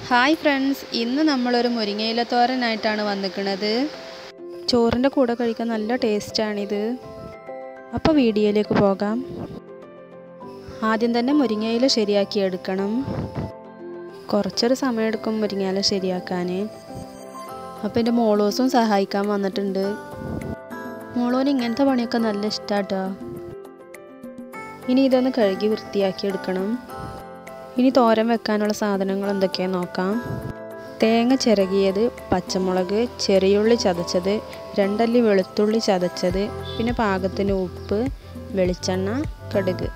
hi friends ഇന്ന് നമ്മളൊരു മുരിങ്ങയില തോരനായിട്ടാണ് വന്നിരിക്കുന്നത് ചോറിൻ്റെ കൂടെ കഴിക്കാൻ നല്ല ടേസ്റ്റാണിത് അപ്പോൾ വീഡിയോയിലേക്ക് പോകാം ആദ്യം തന്നെ മുരിങ്ങയില ശരിയാക്കി എടുക്കണം കുറച്ചൊരു സമയമെടുക്കും മുരിങ്ങയില ശരിയാക്കാൻ അപ്പോൾ എൻ്റെ മോളോസും സഹായിക്കാൻ വന്നിട്ടുണ്ട് മോളോന് ഇങ്ങനത്തെ പണിയൊക്കെ നല്ല ഇഷ്ടാട്ടോ ഇനി ഇതൊന്ന് കഴുകി വൃത്തിയാക്കി എടുക്കണം ഇനി തോരൻ വെക്കാനുള്ള സാധനങ്ങൾ എന്തൊക്കെയാണെന്ന് നോക്കാം തേങ്ങ ചിരകിയത് പച്ചമുളക് ചെറിയുള്ളി ചതച്ചത് രണ്ടല്ലി വെളുത്തുള്ളി ചതച്ചത് പിന്നെ പാകത്തിന് ഉപ്പ് വെളിച്ചെണ്ണ കടുക്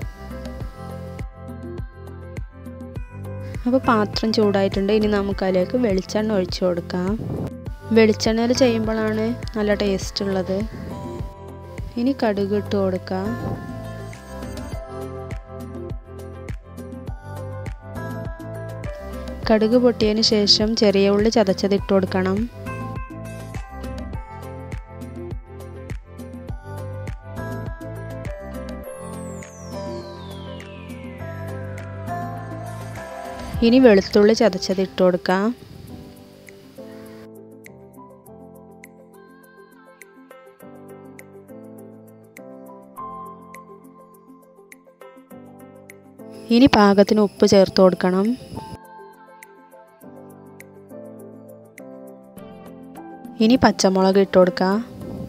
അപ്പോൾ പാത്രം ചൂടായിട്ടുണ്ട് ഇനി നമുക്ക് അതിലേക്ക് വെളിച്ചെണ്ണ ഒഴിച്ചു കൊടുക്കാം വെളിച്ചെണ്ണയിൽ ചെയ്യുമ്പോഴാണ് നല്ല ടേസ്റ്റ് ഉള്ളത് ഇനി കടുക് ഇട്ട് കൊടുക്കാം കടുക് പൊട്ടിയതിന് ശേഷം ചെറിയ ഉള്ളി ചതച്ചത് ഇട്ട് കൊടുക്കണം ഇനി വെളുത്തുള്ളി ചതച്ചത് ഇട്ട് കൊടുക്കാം ഇനി പാകത്തിന് ഉപ്പ് ചേർത്ത് കൊടുക്കണം ഇനി പച്ചമുളക് ഇട്ട് കൊടുക്കാം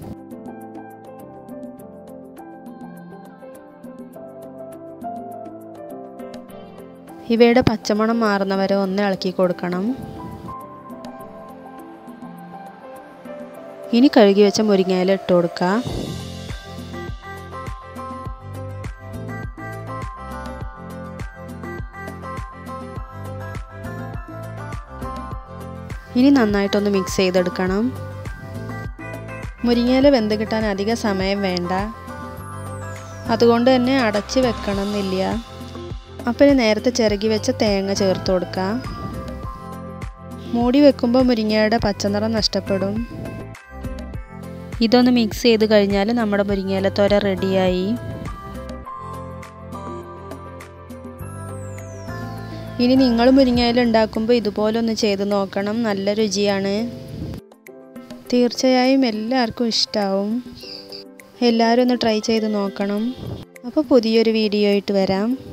ഇവയുടെ പച്ചമണം മാറുന്നവരെ ഒന്ന് ഇളക്കി കൊടുക്കണം ഇനി കഴുകി വെച്ച മുരിങ്ങയില ഇട്ട് കൊടുക്കുക ഇനി നന്നായിട്ടൊന്ന് മിക്സ് ചെയ്തെടുക്കണം മുരിങ്ങയില വെന്ത് കിട്ടാൻ അധിക സമയം വേണ്ട അതുകൊണ്ട് തന്നെ അടച്ച് വെക്കണം എന്നില്ല അപ്പം ഇനി നേരത്തെ ചിരകി വെച്ച തേങ്ങ ചേർത്ത് കൊടുക്കാം മൂടി വെക്കുമ്പോൾ മുരിങ്ങയുടെ പച്ചനിറം നഷ്ടപ്പെടും ഇതൊന്ന് മിക്സ് ചെയ്ത് കഴിഞ്ഞാൽ നമ്മുടെ മുരിങ്ങയില തോര റെഡിയായി ഇനി നിങ്ങൾ മുരിങ്ങയില ഉണ്ടാക്കുമ്പോൾ ഇതുപോലെ ഒന്ന് ചെയ്ത് നോക്കണം നല്ല രുചിയാണ് തീർച്ചയായും എല്ലാവർക്കും ഇഷ്ടമാവും എല്ലാവരും ഒന്ന് ട്രൈ ചെയ്ത് നോക്കണം അപ്പോൾ പുതിയൊരു വീഡിയോ ആയിട്ട് വരാം